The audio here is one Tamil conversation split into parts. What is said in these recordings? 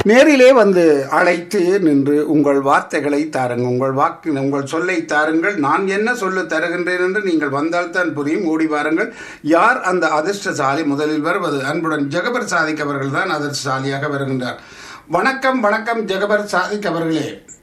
நேரிலே வந்து அழைத்து நின்று உங்கள் வார்த்தைகளை தாருங்கள் உங்கள் வாக்கு உங்கள் சொல்லை தாருங்கள் நான் என்ன சொல்ல தருகின்றேன் என்று நீங்கள் வந்தால்தான் புரியும் ஓடி வாருங்கள் யார் அந்த அதிர்ஷ்டசாலி முதலில் வருவது அன்புடன் ஜெகபர் சாதிக் அவர்கள் தான் அதிர்ஷ்டசாலியாக வருகின்றார் வணக்கம் வணக்கம் ஜெகபர் சாதிக் அவர்களே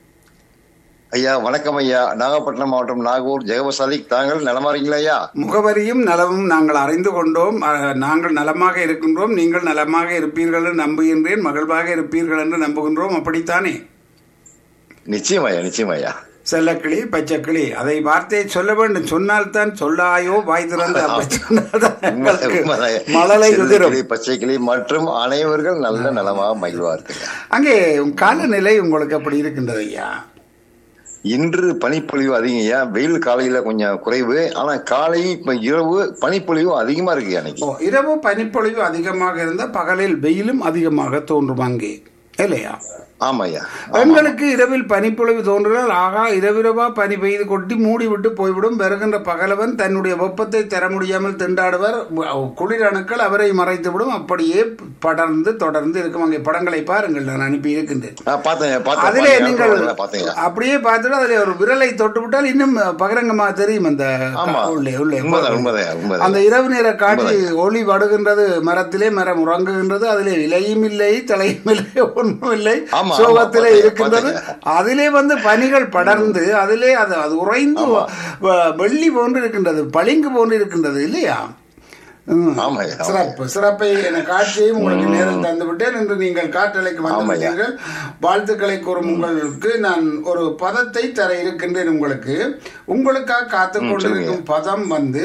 ஐயா வணக்கம் ஐயா நாகப்பட்டினம் மாவட்டம் நாகூர் ஜெகவசாலிக் தாங்கள் நலமா இருக்கீங்களா ஐயா முகவரியும் நலமும் நாங்கள் அறிந்து கொண்டோம் அஹ், நாங்கள் நலமாக இருக்கின்றோம் நீங்கள் நலமாக இருப்பீர்கள் என்று நம்புகின்றேன் மகிழ்வாக இருப்பீர்கள் என்று நம்புகின்றோம் அப்படித்தானே நிச்சயம் ஐயா நிச்சயம் ஐயா செல்லக்கிளி பச்சைக்கிளி அதை வார்த்தையை சொல்ல வேண்டும் சொன்னால்தான் சொல்லாயோ வாய் திறந்து அப்படி சொன்னால்தான் எங்களுக்கு உண்மைதான் ஐயா. மழலை சிறு உதிரும் கிளி, பச்சை கிளி மற்றும் அனைவர்கள் நல்ல நலமாக மகிழ்வார்கள் அங்கே காலநிலை உங்களுக்கு அப்படி இருக்கின்றது ஐயா இன்று பனிப்பொழிவு அதிகம் ஐயா வெயில் காலையில கொஞ்சம் குறைவு ஆனா காலை இப்ப இரவு பனிப்பொழிவு அதிகமா இருக்கு அன்னைக்கு ஓ இரவு பனிப்பொழிவு அதிகமாக இருந்தால் பகலில் வெயிலும் அதிகமாக தோன்றும் அங்கே இல்லையா ஆமா ஐயா பெண்களுக்கு இரவில் பனிப்பொழிவு தோன்றினால் ஆகா இரவிரவா பனி பெய்து கொட்டி மூடி விட்டு போய்விடும் வருகின்ற பகலவன் தன்னுடைய வெப்பத்தை தர முடியாமல் திண்டாடுவர் குளிர் அணுக்கள் அவரை மறைத்துவிடும் அப்படியே படர்ந்து தொடர்ந்து இருக்கும் அங்கே படங்களை பாருங்கள் நான் அனுப்பி இருக்கின்றேன் ஆ, பார்த்தேன் ஐயா, பார்த்தேன் அதிலே பார்த்தேன், நீங்கள் பார்த்தேன், பார்த்தேன் ஐயா. அப்படியே பார்த்துட்டு அதில் ஒரு விரலை தொட்டு விட்டால் இன்னும் பகிரங்கமா தெரியும் அந்த ஆமா உள்ளே உள்ளே உண்மைதான் உண்மைதான் உண்மைதான் அந்த இரவு நேர காட்சி ஒளி வடுகின்றது மரத்திலே மரம் உறங்குகின்றது அதிலே இலையும் இல்லை தலையும் இல்லை ஒன்றும் இல்லை ஆமா, ஆமா, சோகத்திலே பார்த்தேன், இருக்கின்றது அதிலே வந்து பனிகள் படர்ந்து அதிலே அது அது உறைந்து வ- வெள்ளி போன்று இருக்கின்றது பளிங்கு போன்று இருக்கின்றது இல்லையா ம். ஆமா ஐயா, ஆமா சிறப்பு சிறப்பை என காட்சியையும் உங்களுக்கு நேரில் தந்து விட்டேன் என்று நீங்கள் காற்றலைக்கு வந்து ஆமா ஐயா. விட்டீர்கள் வாழ்த்துக்களை கூறும் உங்களுக்கு நான் ஒரு பதத்தை தர இருக்கின்றேன் உங்களுக்கு உங்களுக்காக காத்து கொண்டிருக்கும் பதம் வந்து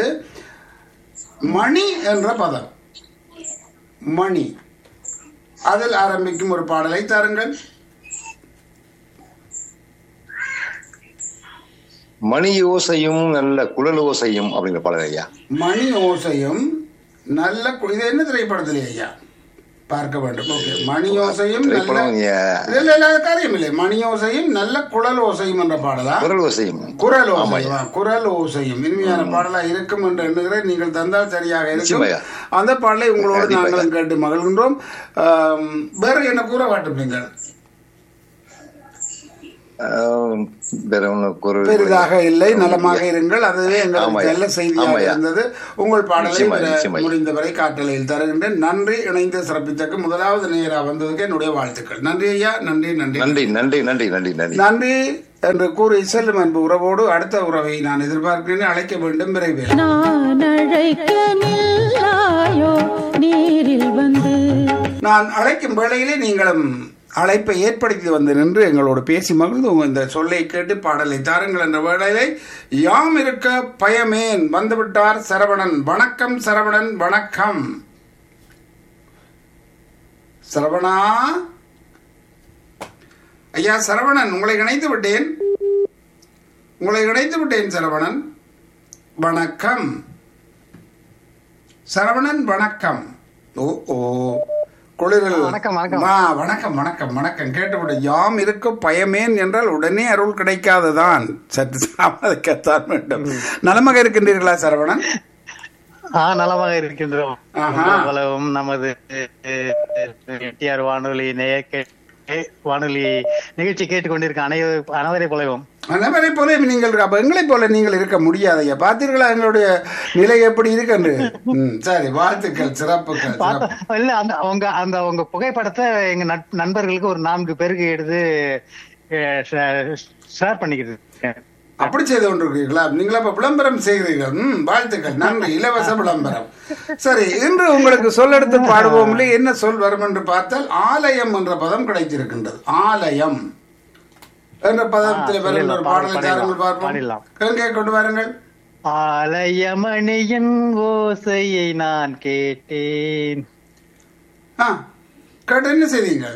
மணி என்ற பதம் மணி அதில் ஆரம்பிக்கும் ஒரு பாடலை தாருங்கள் மணி ஓசையும் நல்ல குழல் ஓசையும் அப்படிங்கிற பாடல் ஐயா மணி ஓசையும் நல்ல கு- இது என்ன திரைப்படத்திலே ஐயா பார்க்க வேண்டும் ஓகே மணி ஓசையும் நல்ல திரைப்படம் ஐயா, இல்ல இல்ல அது காரியம் இல்லை மணி ஓசையும் நல்ல குழல் ஓசையும் என்ற பாடலா குரல் ஓசையும் குரல் ஆமா ஓசை வா, குரல் ஓசையும் இனிமையான பாடலா இருக்கும் என்று எண்ணுகிறேன் நீங்கள் தந்தால் சரியாக இருக்கும் நிச்சயமாய்யா. அந்த பாடலை உங்களோடு கண்டிப்பாய்யா. நாங்களும் கேட்டு மகிழ்கின்றோம் ஆம், வேற என்ன கூற மாட்டோம் நீங்கள் ஆஹ், வேற ஒண்ணு குரல் பெரிதாக இல்லை நலமாக இருங்கள் அதுவே எங்களுக்கு ஆமாய்யா. நல்ல செய்தியாக ஆமாய்யா. இருந்தது உங்கள் பாடலை நிச்சயமா, விர- நிச்சயமா. முடிந்தவரை காட்டலையில் தருகின்றேன் நன்றி இணைந்து சிறப்பித்தக்கு முதலாவது நேரா வந்ததுக்கு என்னுடைய வாழ்த்துக்கள் நன்றி ஐயா நன்றி நன்றி நன்றி நன்றி நன்றி நன்றி நன்றி நன்றி என்று கூறி செல்லும் அன்பு உறவோடு அடுத்த உறவை நான் எதிர்பார்க்கிறேன் அழைக்க வேண்டும் விரைவில் நான் அழைக்க நில்லாயோ நேரில் வந்து நான் அழைக்கும் வேளையிலே நீங்களும் அழைப்பை ஏற்படுத்தி வந்து நின்று எங்களோடு பேசி மகிழ்ந்து உங்க இந்த சொல்லை கேட்டு பாடலை தாருங்கள் என்ற வேளையிலே யாம் இருக்க பயமேன் வந்துவிட்டார் சரவணன் வணக்கம் சரவணன் வணக்கம் சரவணா ஐயா சரவணன் உங்களை இணைத்து விட்டேன் உங்களை இணைத்து விட்டேன் சரவணன் வணக்கம் சரவணன் வணக்கம் ஓ ஓ குளிரில் வணக்கம், வணக்கம். ஆ, வணக்கம் வணக்கம் வணக்கம் கேட்டுவிட யாம் இருக்க பயமேன் என்றால் உடனே அருள் கிடைக்காதுதான் சற்று தாமதிக்கத்தான் வேண்டும் நலமாக இருக்கின்றீர்களா சரவணன் ஆ நலமாக இருக்கின்றோம் ஆஹா. உலகம் நமது எட்டியார் வானொலி நேய வானொலி நிகழ்ச்சி கேட்டுக்கொண்டிருக்க அனைவரும் அனைவரை போலவும் அனைவரை போல நீங்கள் அப்ப எங்களை போல நீங்கள் இருக்க முடியாதையா பார்த்தீர்களா எங்களுடைய நிலை எப்படி இருக்கு ம், சரி வாழ்த்துக்கள் சிறப்புகள் சிறப்பு. பார்த்தா- இல்ல அந்த அவங்க அந்த உங்க புகைப்படத்தை எங்க நட்- நண்பர்களுக்கு ஒரு நான்கு பேருக்கு எடுத்து ஷேர் பண்ணிக்கிட்டு இருக்கேன். அப்படி செய்து கொண்டிருக்கிறீர்களா நீங்கள் அப்ப விளம்பரம் செய்கிறீர்கள் ம் வாழ்த்துக்கள் நன்றி இலவச விளம்பரம் சரி இன்று உங்களுக்கு சொல்லெடுத்து பாடுவோம்ல என்ன சொல் வரும் என்று பார்த்தால் ஆலயம் என்ற பதம் கிடைத்திருக்கின்றது ஆலயம் என்ற பதத்தில் ஆ, வருகின்ற ஒரு சொல்லிடலாம், பாடலை பாடிடலாம், தாருங்கள் பார்ப்போம் பாடிடலாம். எங்கே கொண்டு வாருங்கள் ஆலயமணியின் ஓசையை நான் கேட்டேன் ஆ கேட்டு என்ன செய்தீங்கள்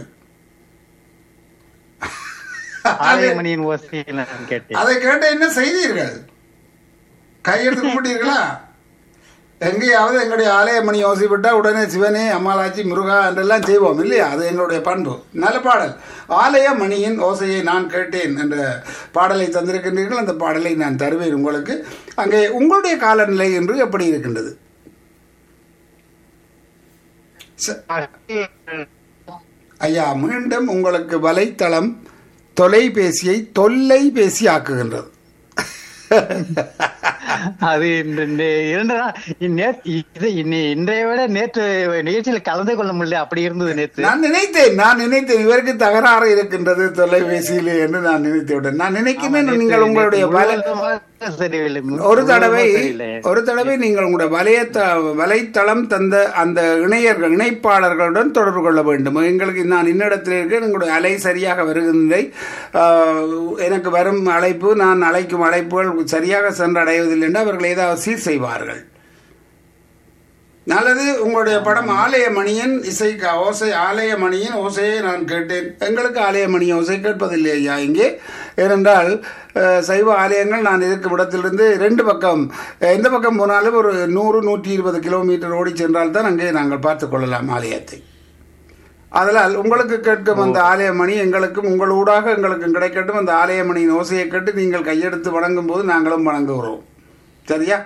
ஆலயமணியின் ஓசையை நான் கேட்டேன் அதை கேட்டு என்ன செய்தீர்கள் கையெடுத்து கும்பிட்டீர்களா எங்கேயாவது எங்களுடைய ஆலய மணி யோசி விட்டா உடனே சிவனே அம்மாளாச்சி முருகா என்றெல்லாம் செய்வோம் இல்லையா அது எங்களுடைய பண்பு நல்ல பாடல் ஆலய மணியின் ஓசையை நான் கேட்டேன் என்ற பாடலை தந்திருக்கின்றீர்கள் அந்த பாடலை நான் தருவேன் உங்களுக்கு அங்கே உங்களுடைய காலநிலை என்று எப்படி இருக்கின்றது ச- ஐயா மீண்டும் உங்களுக்கு வலைத்தளம் தொலைபேசியை தொல்லைபேசி ஆக்குகின்றது அது இந்த இந்த இரண்டு நாள் நே- இது இன்னி- இன்றைய விட நேற்று நிகழ்ச்சியில கலந்து கொள்ள முடியல அப்படி இருந்தது நேற்று நான் நினைத்தேன் நான் நினைத்தேன் இவருக்கு தகராறு இருக்கின்றது தொலைபேசியிலே என்று நான் நினைத்து விட்டேன் நான் நினைக்கிறேன் நேற்று- நீங்கள் உங்களுடைய நேற்று வலை முழுவதுமாக சரியில்லை ஒரு தடவை முழுவதுமாக சரியில்லை. ஒரு தடவை நீங்கள் உங்களுடைய வலையத்த வலைத்தளம் தந்த அந்த இணையர்கள் இணைப்பாளர்களுடன் தொடர்பு கொள்ள வேண்டும் எங்களுக்கு நான் இன்னிடத்தில் இருக்க உங்களுடைய அலை சரியாக வருகின்றதை ஆஹ், எனக்கு வரும் அழைப்பு நான் அழைக்கும் அழைப்புகள் சரியாக சென்றடைவதில்லை என்று அவர்கள் ஏதாவது சீர் செய்வார்கள் நல்லது உங்களுடைய படம் ஆலயமணியன் இசை க- ஓசை ஆலயமணியின் ஓசையை நான் கேட்டேன் எங்களுக்கு ஆலயமணி ஓசை கேட்பதில்லை ஐயா இங்கே ஏனென்றால் அஹ், சைவ ஆலயங்கள் நான் இருக்கும் இடத்திலிருந்து ரெண்டு பக்கம் அஹ், எந்த பக்கம் போனாலும் ஒரு நூறு நூற்றி இருபது கிலோமீட்டர் ஓடி சென்றால் தான் அங்கே நாங்கள் பார்த்து கொள்ளலாம் ஆலயத்தை அதனால் உங்களுக்கு கேட்கும் அந்த ஆலயமணி எங்களுக்கும் உங்கள் ஊடாக எங்களுக்கும் கிடைக்கட்டும் அந்த ஆலயமணியின் ஓசையை கேட்டு நீங்கள் கையெடுத்து வணங்கும் போது நாங்களும் வணங்குகிறோம் சரியா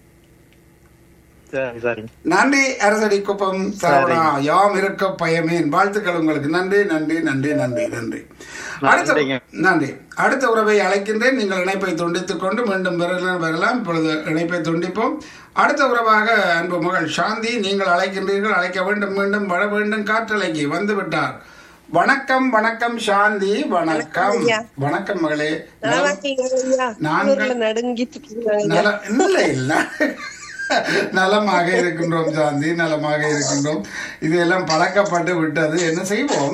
சரி சரி நன்றி அரசடி குப்பம் சரவணா யாம் இருக்க பயமேன் வாழ்த்துக்கள் உங்களுக்கு நன்றி நன்றி நன்றி நன்றி நன்றி அடுத்த நன்றிங்க. நன்றி அடுத்த உறவை அழைக்கின்றேன் நீங்கள் இணைப்பை துண்டித்துக் கொண்டு மீண்டும் வரலாம் வரலாம் இப்பொழுது இணைப்பை துண்டிப்போம் அடுத்த உறவாக அன்பு மகள் சாந்தி நீங்கள் அழைக்கின்றீர்கள் அழைக்க வேண்டும் மீண்டும் வர வேண்டும் காற்றலைக்கு வந்து விட்டார் வணக்கம் வணக்கம் சாந்தி வணக்கம் ஐயா. வணக்கம் மகளே நல்லா இருக்கீங்களா ஐயா? நாங்கள் குளிர்ல நடுங்கிட்டு இருக்கீங்களா ஐயா? நல இல்லை இல்லை நலமாக இருக்கின்றோம் சாந்தி நலமாக இருக்கின்றோம் இதெல்லாம் பழக்கப்பட்டு விட்டது என்ன செய்வோம்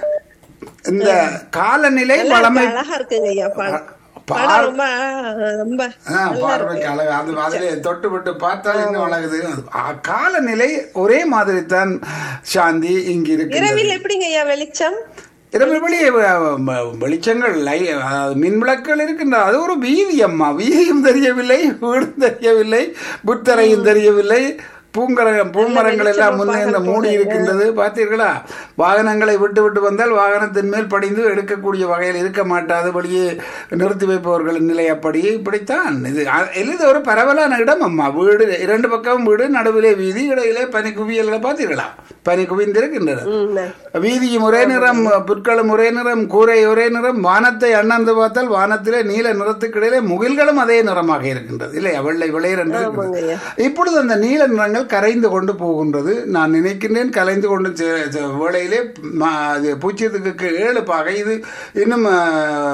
இந்த காலநிலை நல்லா வளமை இருக்கு, அழகா இருக்குங்க ஐயா படம். பார்- படம் ரொம்ப ரொம்ப ஆ, பார்வைக்கு அழகு அது அதிலே தொட்டு விட்டு பார்த்தால் இன்னும் அழகுது ஆ, காலநிலை ஒரே மாதிரி தான் சாந்தி இங்கு இருக்கிறது இரவில் எப்படிங்க ஐயா வெளிச்சம் இரவு வெளியே வ- வ- வெளிச்சங்கள் லை அதாவது மின் விளக்குகள் இருக்கின்றன அது ஒரு வீதி அம்மா வீதியும் தெரியவில்லை வீடும் தெரியவில்லை புத்தரையும் தெரியவில்லை பூங்கர பூமரங்கள் எல்லாம் முன்னே இந்த மூடி இருக்கின்றது பார்த்தீர்களா வாகனங்களை விட்டு விட்டு வந்தால் வாகனத்தின் மேல் படிந்து எடுக்கக்கூடிய வகையில் இருக்க மாட்டாது வெளியே நிறுத்தி வைப்பவர்களின் நிலை அப்படி இப்படித்தான் இது அ- இது ஒரு பரவலான இடம் அம்மா வீடு இரண்டு பக்கம் வீடு நடுவிலே வீதி இடையிலே பனி குவியல்களை பார்த்தீர்களா பனி குவிந்திருக்கின்றது ம், வீதியும் ஒரே நிறம் புற்களும் ஒரே நிறம் கூரை ஒரே நிறம் வானத்தை அண்ணாந்து பார்த்தால் வானத்திலே நீல நிறத்துக்கிடையிலே முகில்களும் அதே நிறமாக இருக்கின்றது இல்லையா வெள்ளை விளையர் என்று ஆமாங்க ஐயா. இருக்கிறது. இப்பொழுது அந்த நீல நிறங்கள் கரைந்து கொண்டு போகின்றது நான் நினைக்கின்றேன் கலைந்து கொண்டு செ- செ- வேளையிலே ம- அது பூச்சியத்துக்கு ஏழு பாகை இது இன்னும் ஆ,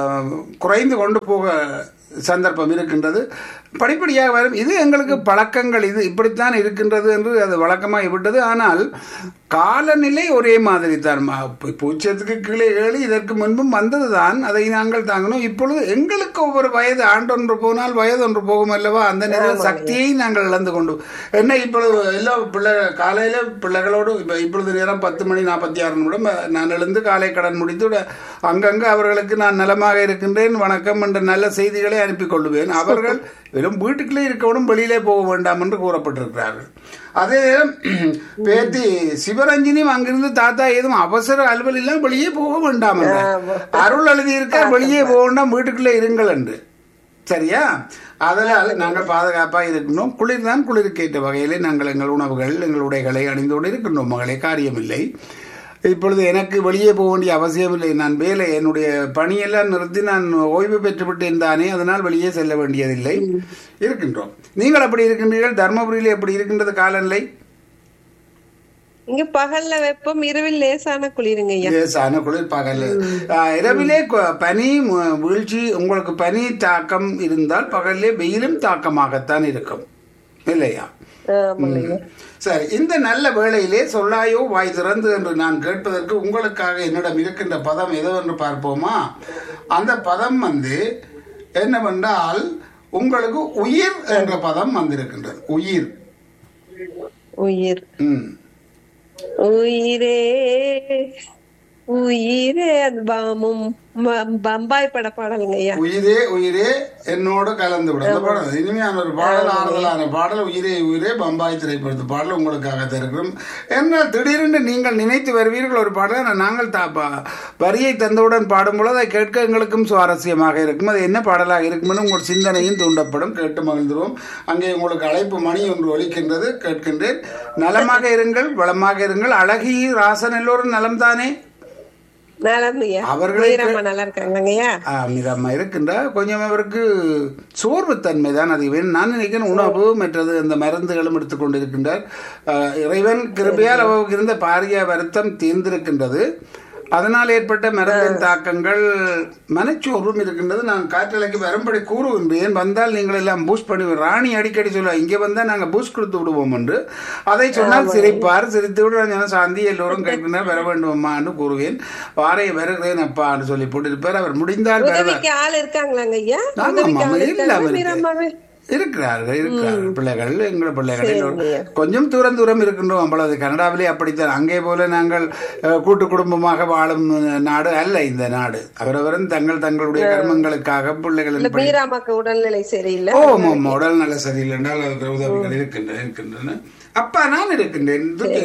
குறைந்து கொண்டு போக சந்தர்ப்பம் இருக்கின்றது படிப்படியாக வரும் இது எங்களுக்கு பழக்கங்கள் இது இப்படித்தான் இருக்கின்றது என்று அது வழக்கமாகி விட்டது ஆனால் காலநிலை ஒரே மாதிரி தான் ம- பூ- பூச்சியத்துக்கு கீழே ஏழு இதற்கு முன்பும் வந்தது தான் அதை நாங்கள் தாங்கணும் இப்பொழுது எங்களுக்கு ஒவ்வொரு வயது ஆண்டொன்று போனால் வயது ஒன்று போகும் அல்லவா அந்த நேரம் சக்தியை நாங்கள் இழந்து கொண்டு என்ன இப்பொழுது எல்லா பிள்ளை காலையில பிள்ளைகளோடு இப்ப இப்பொழுது நேரம் பத்து மணி நாற்பத்தி ஆறு நிமிடம் நான் எழுந்து காலை கடன் முடித்து விட- அங்கங்க அவர்களுக்கு நான் நலமாக இருக்கின்றேன் வணக்கம் என்ற நல்ல செய்திகளை அனுப்பி கொள்ளுவேன் அவர்கள் வெறும் வீட்டுக்குள்ளே இருக்கணும் வெளியிலே போக வேண்டாம் என்று கூறப்பட்டிருக்கிறார்கள் அதே நேரம் பேத்தி சிவரஞ்சினியும் அங்கிருந்து தாத்தா ஏதும் அவசர அலுவல் இல்லை வெளியே போக வேண்டாம் என்றார். அருள் எழுதி இருக்கார் வெளியே போக வேண்டாம் வீட்டுக்குள்ளே இருங்கள் என்று சரியா அதனால் நாங்கள் பாதுகாப்பாக இருக்கணும் குளிர் தான் குளிருக்கேற்ற வகையிலே நாங்கள் எங்கள் உணவுகள் எங்கள் உடைகளை அணிந்து கொண்டு இருக்கின்றோம் மகளே காரியமில்லை இப்பொழுது எனக்கு வெளியே போக வேண்டிய அவசியமில்லை நான் வேலை என்னுடைய பணியெல்லாம் நிறுத்தி நான் ஓய்வு பெற்று விட்டேன் தானே அதனால் வெளியே செல்ல வேண்டியதில்லை இருக்கின்றோம் நீங்கள் அப்படி இருக்கின்றீர்கள் தர்மபுரியிலே எப்படி இருக்கின்றது காலநிலை இங்க பகல்ல வெப்பம் இரவில் லேசான குளிருங்க ஐயா லேசான குளிர் பகல் ஆஹ், இரவிலே கு- பனி மு- வீழ்ச்சி உங்களுக்கு பனி தாக்கம் இருந்தால் பகலிலே வெயிலும் தாக்கமாகத்தான் இருக்கும் இல்லையா ஆமாங்க ஐயா. சரி இந்த நல்ல வேளையிலே சொல்லாயோ வாய் திறந்து என்று நான் கேட்பதற்கு உங்களுக்காக என்னிடம் இருக்கின்ற பதம் எதுவென்று பார்ப்போமா அந்த பதம் வந்து என்னவென்றால் உங்களுக்கு உயிர் என்ற பதம் வந்திருக்கின்றது உயிர் உயிர் ம் உயிரே உயிரே அது பாமும் ப- பம்பாய் பட பாடலுங்க ஐயா உயிரே உயிரே என்னோடு கலந்து விடும் அந்த பாடல் இனிமையான ஒரு பாடல் ஆறுதலான பாடல் உயிரே உயிரே பம்பாய் திரைப்படத்து பாடல் உங்களுக்காக தருகிறோம் என்ன திடீரென்று நீங்கள் நினைத்து வருவீர்கள் ஒரு பாடலை ஆனால் நாங்கள் தா- ப- வரியை தந்தவுடன் பாடும்பொழுது அதை கேட்க எங்களுக்கும் சுவாரஸ்யமாக இருக்கும் அது என்ன பாடலாக இருக்கும் உங்கள் சிந்தனையும் தூண்டப்படும் கேட்டு மகிழ்ந்துருவோம் அங்கே உங்களுக்கு அழைப்பு மணி ஒன்று ஒலிக்கின்றது கேட்கின்றேன் நலமாக இருங்கள் வளமாக இருங்கள் அழகி ராசன் எல்லோரும் நலம்தானே நலமையா அவர்களுக்கு- வீரம்மா நல்லா இருக்காங்கய்யா மிதமா இருக்கின்ற கொஞ்சம் அவருக்கு சோர்வுத்தன்மை தான் அதிகம் நான் நினைக்கிறேன் உணவு மற்றது இந்த மருந்துகளும் எடுத்துக்கொண்டு இருக்கின்றார் ஆஹ், இறைவன் கிருபையால் அவருக்கு இருந்த பாரிய வருத்தம் தீர்ந்திருக்கின்றது அதனால் ஏற்பட்ட மருந்தின் தாக்கங்கள் மனச்சோர்வும் இருக்கின்றது நான் காற்றலைக்கு வரும்படி கூறுகின்றேன் வந்தால் நீங்கள் எல்லாம் பூஸ்ட் பண்ணி ராணி அடிக்கடி சொல்லுவாங்க இங்கே வந்தால் நாங்கள் பூஸ்ட் கொடுத்து விடுவோம் என்று அதை சொன்னால் சிரிப்பார் சிரித்து விட நான் சாந்தி எல்லோரும் கேட்கின்றனர் வர வேண்டுமான்னு கூறுவேன் வாரை வருகிறேன் அப்பான்னு சொல்லி போட்டிருப்பார் அவர் முடிந்தால் வருவார் உதவிக்கு ஆள் இருக்காங்களாங்க ஐயா ஆமா, உதவிக்கு ஆமா, ஆள் இல்ல இருக்காங்க அவருக்கு. வீரம்மாவே இருக்கிறார்கள் இருக்கிறார்கள் பிள்ளைகள் எங்கள் பிள்ளைகள் சரிங்க. எல்லோரும் கொஞ்சம் தூரம் தூரம் இருக்கின்றோம் அவ்வளவு கனடாவிலே அப்படித்தான் அங்கே போல நாங்கள் அஹ், கூட்டு குடும்பமாக வாழும் நாடு அல்ல இந்த நாடு அவரவரும் தங்கள் தங்களுடைய கர்மங்களுக்காக பிள்ளைகளின் இல்ல படி- மீராமாக்கு உடல்நிலை சரியில்லை ஓ ஆமா, ஆமா, உடல் நல சரியில்லை என்றால் அதுக்கு உதவிகள் இருக்கின்றன இருக்கின்றன அப்பா நான் இருக்கின்றேன் தூக்கி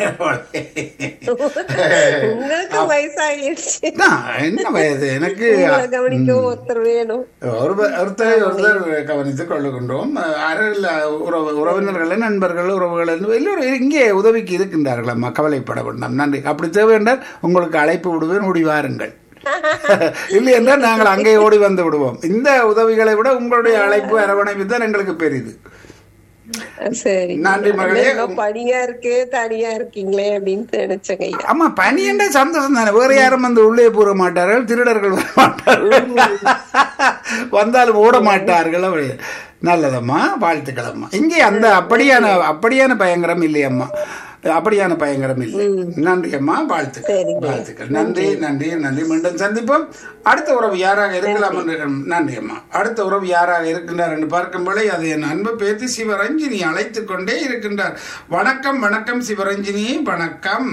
உங்களுக்கு வயசாகிடுச்சு நான் என்ன வயது எனக்கு உங்களை கவனிக்கவும் ஒருத்தர் வேணும் ஒருவர் ஒருத்தரை ஒருத்தர் கவனித்துக் கொள்ளுகின்றோம் அருகில் உறவு உறவினர்கள் நண்பர்கள் உறவுகள் எல்லோரும் இங்கே உதவிக்கு இருக்கின்றார்கள் அம்மா கவலைப்பட வேண்டாம் நன்றி அப்படி தேவை என்றால் உங்களுக்கு அழைப்பு விடுவேன் ஓடி வாருங்கள் இல்லை என்றால் நாங்கள் அங்கே ஓடி வந்து விடுவோம் இந்த உதவிகளை விட உங்களுடைய அழைப்பு அரவணைப்பு தான் எங்களுக்கு பெரிது சரி நன்றி மகளே. இன்னும் பனியா இருக்கு தனியா இருக்கீங்களே அப்படின்னு நினைச்சேங்க ஐயா ஆமா பனி என்ற சந்தோஷம் தானே வேற யாரும் வந்து உள்ளே பூர மாட்டார்கள் திருடர்கள் வர மாட்டார்கள் வந்தாலும் ஓட மாட்டார்கள் அப்படி நல்லதம்மா வாழ்த்துக்கள் அம்மா இங்கே அந்த அப்படியான அப்படியான பயங்கரம் இல்லையம்மா அப்படியான பயங்கரம் இல்லை நன்றி அம்மா வாழ்த்துக்கள் சரிங்க. வாழ்த்துக்கள் நன்றி நன்றி நன்றி மீண்டும் சந்திப்போம் அடுத்த உறவு யாராக இருக்கலாம் என்று நன்றி அம்மா அடுத்த உறவு யாராக இருக்கின்றார் என்று பார்க்கும் வேளை அது என் அன்பு பேத்தி சிவரஞ்சினி அழைத்துக் கொண்டே இருக்கின்றார் வணக்கம் வணக்கம் சிவரஞ்சினி வணக்கம்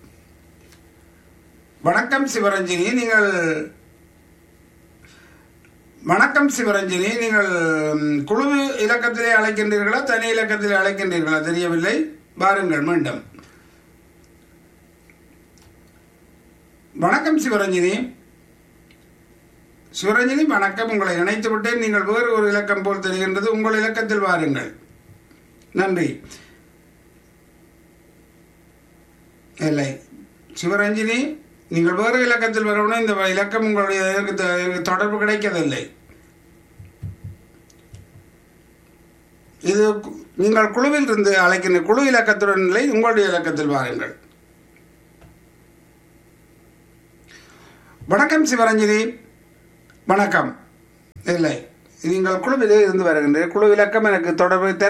வணக்கம் சிவரஞ்சினி நீங்கள் வணக்கம் சிவரஞ்சினி நீங்கள் ம், குழு இலக்கத்திலே அழைக்கின்றீர்களா தனி இலக்கத்திலே அழைக்கின்றீர்களா தெரியவில்லை வாருங்கள் மீண்டும் வணக்கம் சிவரஞ்சினி சிவரஞ்சினி வணக்கம் உங்களை இணைத்து விட்டேன் நீங்கள் வேறு ஒரு இலக்கம் போல் தெரிகின்றது உங்கள் இலக்கத்தில் வாருங்கள் நன்றி இல்லை சிவரஞ்சினி நீங்கள் வேறு இலக்கத்தில் வரவுடன் இந்த இலக்கம் உங்களுடைய இதற்கு த- இதற்கு தொடர்பு கிடைக்கவில்லை இது கு- நீங்கள் குழுவில் இருந்து அழைக்கின்ற குழு இலக்கத்துடன் இல்லை உங்களுடைய இலக்கத்தில் வாருங்கள் வணக்கம் சிவரஞ்சினி வணக்கம் இல்லை நீங்கள் குழுவிலே இருந்து வருகின்ற குழு இலக்கம் எனக்கு தொடர்பு தர